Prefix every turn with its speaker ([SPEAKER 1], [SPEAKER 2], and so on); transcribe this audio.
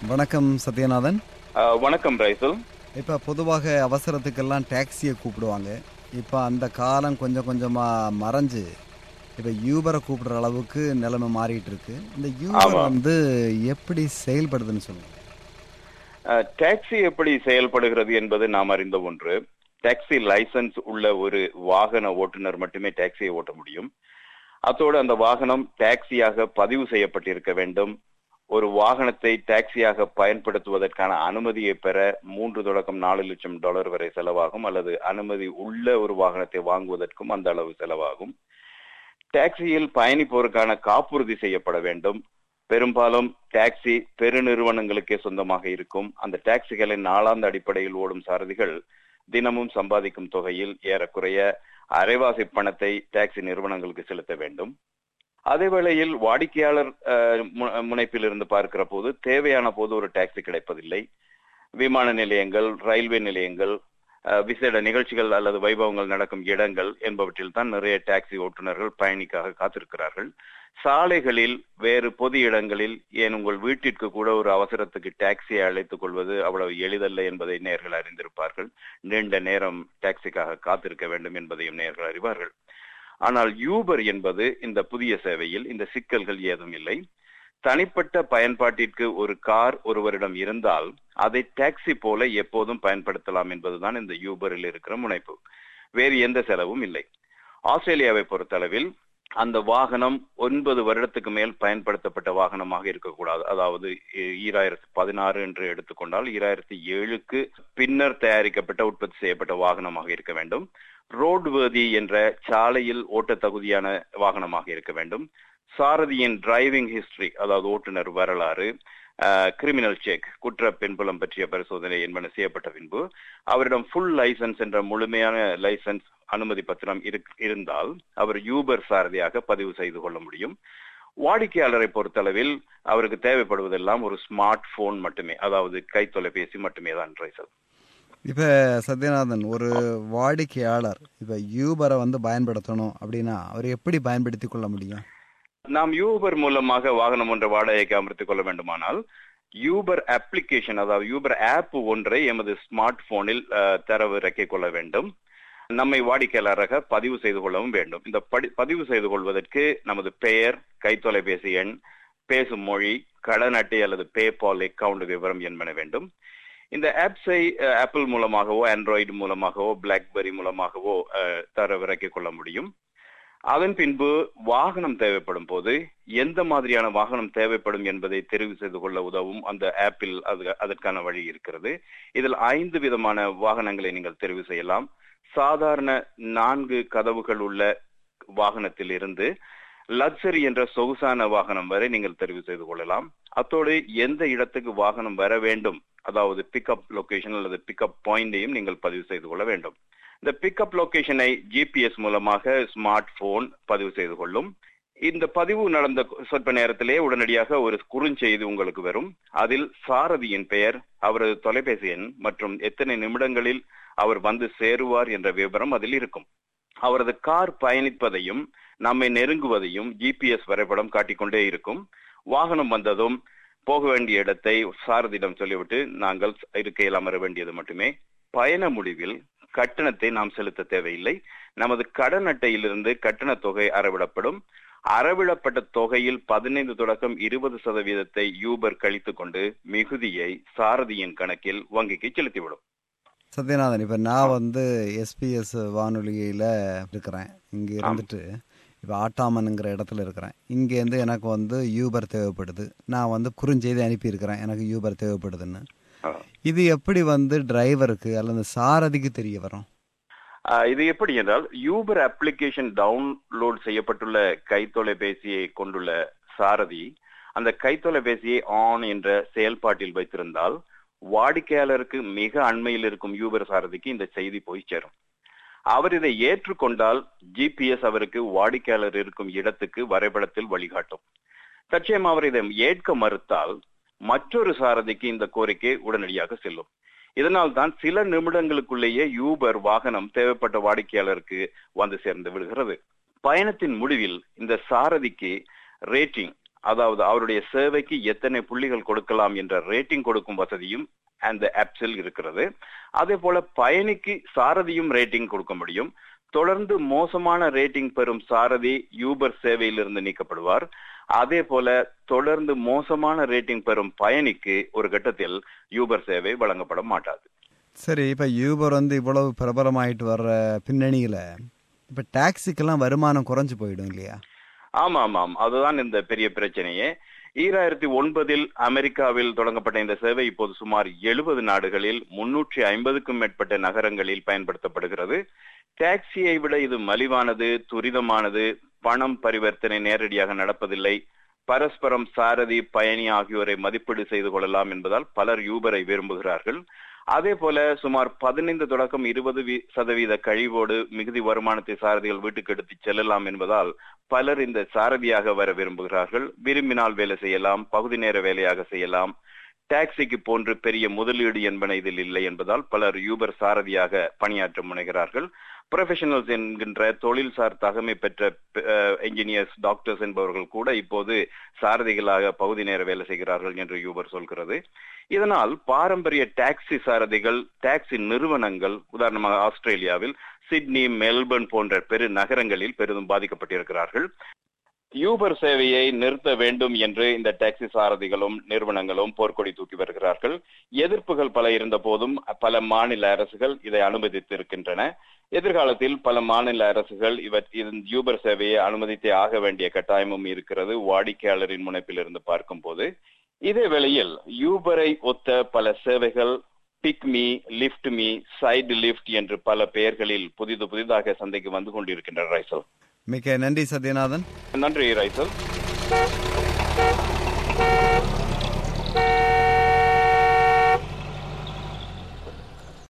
[SPEAKER 1] வணக்கம் சத்யநாதன்
[SPEAKER 2] அஹ், வணக்கம் ரைசல்
[SPEAKER 1] இப்போ பொதுவாக அவசரத்துக்கெல்லாம் டாக்ஸியை கூப்பிடுவாங்க இப்போ அந்த காலம் கொஞ்சம் கொஞ்சமாக மறைஞ்சு இப்போ யூபரை கூப்பிடுற அளவுக்கு நிலைமை மாறிட்டு இருக்கு இந்த யூபர்
[SPEAKER 2] ஆமா.
[SPEAKER 1] வந்து எப்படி செயல்படுதுன்னு சொல்லுங்க
[SPEAKER 2] அஹ், டாக்ஸி எப்படி செயல்படுகிறது என்பது நாம் அறிந்த ஒன்று டாக்ஸி லைசன்ஸ் உள்ள ஒரு வாகன ஓட்டுநர் மட்டுமே டாக்ஸியை ஓட்ட முடியும் அத்தோடு அந்த வாகனம் டாக்ஸியாக பதிவு செய்யப்பட்டிருக்க வேண்டும் ஒரு வாகனத்தை டாக்ஸியாக பயன்படுத்துவதற்கான அனுமதியை பெற மூன்று தொடக்கம் நாலு லட்சம் டாலர் வரை செலவாகும் அல்லது அனுமதி உள்ள ஒரு வாகனத்தை வாங்குவதற்கும் அந்த அளவு செலவாகும் டாக்ஸியில் பயணிப்போருக்கான காப்புறுதி செய்யப்பட வேண்டும் பெரும்பாலும் டாக்ஸி பெருநிறுவனங்களுக்கே சொந்தமாக இருக்கும் அந்த டாக்ஸிகளின் நாளாந்த அடிப்படையில் ஓடும் சாரதிகள் தினமும் சம்பாதிக்கும் தொகையில் ஏறக்குறைய அரைவாசி பணத்தை டாக்ஸி நிறுவனங்களுக்கு செலுத்த வேண்டும் அதே வேளையில் வாடிக்கையாளர் அஹ், மு- முனைப்பில் இருந்து பார்க்கிற போது தேவையான போது ஒரு டாக்ஸி கிடைப்பதில்லை விமான நிலையங்கள் ரயில்வே நிலையங்கள் அஹ், விசேட நிகழ்ச்சிகள் அல்லது வைபவங்கள் நடக்கும் இடங்கள் என்பவற்றில் தான் நிறைய டாக்ஸி ஓட்டுநர்கள் பயணிக்காக காத்திருக்கிறார்கள் சாலைகளில் வேறு பொது இடங்களில் ஏன் உங்கள் வீட்டிற்கு கூட ஒரு அவசரத்துக்கு டாக்ஸியை அழைத்துக் கொள்வது அவ்வளவு எளிதல்ல என்பதை நேர்கள் அறிந்திருப்பார்கள் நீண்ட நேரம் டாக்ஸிக்காக காத்திருக்க வேண்டும் என்பதையும் நேர்கள் அறிவார்கள் ஆனால் யூபர் என்பது இந்த புதிய சேவையில் இந்த சிக்கல்கள் ஏதும் இல்லை தனிப்பட்ட பயன்பாட்டிற்கு ஒரு கார் ஒருவரிடம் இருந்தால் அதை டாக்ஸி போல எப்போதும் பயன்படுத்தலாம் என்பதுதான் இந்த யூபரில் இருக்கிற முனைப்பு வேறு எந்த செலவும் இல்லை ஆஸ்திரேலியாவை பொறுத்தளவில் அந்த வாகனம் ஒன்பது வருடத்துக்கு மேல் பயன்படுத்தப்பட்ட வாகனமாக இருக்கக்கூடாது அதாவது இ- ஈராயிரத்தி பதினாறு என்று எடுத்துக்கொண்டால் ஈராயிரத்தி ஏழுக்கு பின்னர் தயாரிக்கப்பட்ட உற்பத்தி செய்யப்பட்ட வாகனமாக இருக்க வேண்டும் ரோட்வேதி என்ற சாலையில் ஓட்ட தகுதியான வாகனமாக இருக்க வேண்டும் சாரதியின் டிரைவிங் ஹிஸ்டரி அதாவது ஓட்டுநர் வரலாறு கிரிமினல் செக் குற்ற பின்புலம் பற்றிய பரிசோதனை என்பன செய்யப்பட்ட பின்பு அவரிடம் ஃபுல் லைசன்ஸ் என்ற முழுமையான லைசன்ஸ் அனுமதி பத்திரம் இருக்- இருந்தால் அவர் யூபர் சாரதியாக பதிவு செய்து கொள்ள முடியும் வாடிக்கையாளரை பொறுத்தளவில் அவருக்கு தேவைப்படுவதெல்லாம் ஒரு ஸ்மார்ட் போன் மட்டுமே அதாவது கை தொலைபேசி மட்டுமே தான் ரைசல்
[SPEAKER 1] இப்போ சத்யநாதன் ஒரு வாடிக்கையாளர் இப்போ யூபரை வந்து பயன்படுத்தணும் அப்படின்னா அவர் எப்படி பயன்படுத்தி கொள்ள முடியும்
[SPEAKER 2] நாம் யூபர் மூலமாக வாகனம் ஒன்றை வாடகைக்கு அமர்த்திக் கொள்ள வேண்டுமானால் யூபர் அப்ளிகேஷன் அதாவது யூபர் ஆப் ஒன்றை எமது ஸ்மார்ட் போனில் அஹ், தரவிறக்கிக் கொள்ள வேண்டும் நம்மை வாடிக்கையாளராக பதிவு செய்து கொள்ளவும் வேண்டும் இந்த படி- பதிவு செய்து கொள்வதற்கு நமது பெயர் கைத்தொலைபேசி எண் பேசும் மொழி கடன் அட்டை அல்லது பேபால் அக்கவுண்ட் விவரம் என்பன வேண்டும் இந்த ஆப்ஸை ஆப்பிள் மூலமாகவோ ஆண்ட்ராய்டு மூலமாகவோ பிளாக்பெரி மூலமாகவோ அஹ், தரவிறக்கிக் கொள்ள முடியும் அதன் பின்பு வாகனம் தேவைப்படும் போது எந்த மாதிரியான வாகனம் தேவைப்படும் என்பதை தெரிவு செய்து கொள்ள உதவும் அந்த ஆப்பில் அது அதற்கான வழி இருக்கிறது இதில் ஐந்து விதமான வாகனங்களை நீங்கள் தெரிவு செய்யலாம் சாதாரண நான்கு கதவுகள் உள்ள வாகனத்தில் இருந்து லக்ஸரி என்ற சொகுசான வாகனம் வரை நீங்கள் தெரிவு செய்து கொள்ளலாம் அத்தோடு எந்த இடத்துக்கு வாகனம் வர வேண்டும் அதாவது பிக்கப் லொகேஷன் அல்லது பிக்கப் பாயிண்டையும் நீங்கள் பதிவு செய்து கொள்ள வேண்டும் இந்த பிக்கப் லொகேஷனை ஜிபிஎஸ் மூலமாக ஸ்மார்ட் போன் பதிவு செய்து கொள்ளும் இந்த பதிவு நடந்த சொற்ப நேரத்திலே உடனடியாக ஒரு குறுஞ்செய்தி உங்களுக்கு வரும் அதில் சாரதியின் பெயர் அவரது தொலைபேசி எண் மற்றும் எத்தனை நிமிடங்களில் அவர் வந்து சேருவார் என்ற விவரம் அதில் இருக்கும் அவரது கார் பயணிப்பதையும் நம்மை நெருங்குவதையும் ஜிபிஎஸ் வரைபடம் காட்டிக்கொண்டே இருக்கும் வாகனம் வந்ததும் போக வேண்டிய இடத்தை சாரதியிடம் சொல்லிவிட்டு நாங்கள் இருக்கையில் அமர வேண்டியது மட்டுமே பயண முடிவில் கட்டணத்தை நாம் செலுத்த தேவையில்லை நமது கடன் அட்டையிலிருந்து கட்டண தொகை அறவிடப்படும் அறவிடப்பட்ட தொகையில் பதினைந்து தொடக்கம் இருபது சதவீதத்தை யூபர் கழித்துக் கொண்டு மிகுதியை சாரதியின் கணக்கில் வங்கிக்கு செலுத்திவிடும்
[SPEAKER 1] சத்யநாதன் இப்போ நான் வந்து எஸ்பிஎஸ் வானொலியில் இருக்கிறேன் இங்கே இருந்துட்டு இப்போ ஆட்டாமனுங்கிற இடத்துல இருக்கிறேன் இங்கேருந்து எனக்கு வந்து யூபர் தேவைப்படுது நான் வந்து குறுஞ்செய்தி அனுப்பியிருக்கிறேன் எனக்கு யூபர் தேவைப்படுதுன்னு இது எப்படி வந்து டிரைவருக்கு அல்லது சாரதிக்கு தெரிய வரும்
[SPEAKER 2] ஆஹ் இது எப்படி என்றால் யூபர் அப்ளிகேஷன் டவுன்லோட் செய்யப்பட்டுள்ள கைத்தொலைபேசியை கொண்டுள்ள சாரதி அந்த கைத்தொலைபேசியை ஆன் என்ற செயல்பாட்டில் வைத்திருந்தால் வாடிக்கையாளருக்கு மிக அண்மையில் இருக்கும் யூபர் சாரதிக்கு இந்த செய்தி போய் சேரும் அவர் இதை ஏற்றுக்கொண்டால் ஜிபிஎஸ் அவருக்கு வாடிக்கையாளர் இருக்கும் இடத்துக்கு வரைபடத்தில் வழிகாட்டும் தற்சயம் அவர் இதை ஏற்க மறுத்தால் மற்றொரு சாரதிக்கு இந்த கோரிக்கை உடனடியாக செல்லும் இதனால் தான் சில நிமிடங்களுக்குள்ளேயே யூபர் வாகனம் தேவைப்பட்ட வாடிக்கையாளருக்கு வந்து சேர்ந்து விடுகிறது பயணத்தின் முடிவில் இந்த சாரதிக்கு ரேட்டிங் அதாவது அவருடைய சேவைக்கு எத்தனை புள்ளிகள் கொடுக்கலாம் என்ற ரேட்டிங் கொடுக்கும் வசதியும் அந்த ஆப்ஸில் இருக்கிறது அதே போல பயணிக்கு சாரதியும் ரேட்டிங் கொடுக்க முடியும் தொடர்ந்து மோசமான ரேட்டிங் பெறும் சாரதி யூபர் சேவையிலிருந்து நீக்கப்படுவார் அதே போல தொடர்ந்து மோசமான ரேட்டிங் பெறும் பயணிக்கு ஒரு கட்டத்தில் யூபர் சேவை வழங்கப்பட மாட்டாது
[SPEAKER 1] சரி இப்ப யூபர் வந்து இவ்வளவு பிரபலமாயிட்டு வர்ற பின்னணியில இப்ப டாக்ஸிக்கெல்லாம் வருமானம் குறைஞ்சு போயிடும் இல்லையா
[SPEAKER 2] ஆமா ஆமாம் அதுதான் இந்த பெரிய பிரச்சனையே ஈராயிரத்தி ஒன்பதில் அமெரிக்காவில் தொடங்கப்பட்ட இந்த சேவை இப்போது சுமார் எழுபது நாடுகளில் முன்னூற்றி ஐம்பதுக்கும் மேற்பட்ட நகரங்களில் பயன்படுத்தப்படுகிறது டாக்ஸியை விட இது மலிவானது துரிதமானது பணம் பரிவர்த்தனை நேரடியாக நடப்பதில்லை பரஸ்பரம் சாரதி பயணி ஆகியோரை மதிப்பீடு செய்து கொள்ளலாம் என்பதால் பலர் யூபரை விரும்புகிறார்கள் அதே போல சுமார் பதினைந்து தொடக்கம் இருபது சதவீத கழிவோடு மிகுதி வருமானத்தை சாரதிகள் வீட்டுக்கு எடுத்து செல்லலாம் என்பதால் பலர் இந்த சாரதியாக வர விரும்புகிறார்கள் விரும்பினால் வேலை செய்யலாம் பகுதி நேர வேலையாக செய்யலாம் டாக்ஸிக்கு போன்று பெரிய முதலீடு என்பன இதில் இல்லை என்பதால் பலர் யூபர் சாரதியாக பணியாற்ற முனைகிறார்கள் ப்ரொஃபஷனல்ஸ் என்கின்ற தொழில்சார் தகமை பெற்ற என்ஜினியர்ஸ் டாக்டர்ஸ் என்பவர்கள் கூட இப்போது சாரதிகளாக பகுதி நேர வேலை செய்கிறார்கள் என்று யூபர் சொல்கிறது இதனால் பாரம்பரிய டாக்ஸி சாரதிகள் டாக்ஸி நிறுவனங்கள் உதாரணமாக ஆஸ்திரேலியாவில் சிட்னி மெல்பர்ன் போன்ற பெரு நகரங்களில் பெரிதும் பாதிக்கப்பட்டிருக்கிறார்கள் யூபர் சேவையை நிறுத்த வேண்டும் என்று இந்த டாக்ஸி சாரதிகளும் நிறுவனங்களும் போர்க்கொடி தூக்கி வருகிறார்கள் எதிர்ப்புகள் பல இருந்த போதும் பல மாநில அரசுகள் இதை அனுமதித்திருக்கின்றன எதிர்காலத்தில் பல மாநில அரசுகள் இவர் யூபர் சேவையை அனுமதித்தே ஆக வேண்டிய கட்டாயமும் இருக்கிறது வாடிக்கையாளரின் முனைப்பில் இருந்து பார்க்கும் போது இதே வேளையில் யூபரை ஒத்த பல சேவைகள் pick me lift me side lift என்று பல பெயர்களில் புதிது புதிதாக சந்தைக்கு வந்து கொண்டிருக்கின்றன ரைசல்
[SPEAKER 1] மிக்க நன்றி சத்யநாதன்
[SPEAKER 2] நன்றி ரைசல்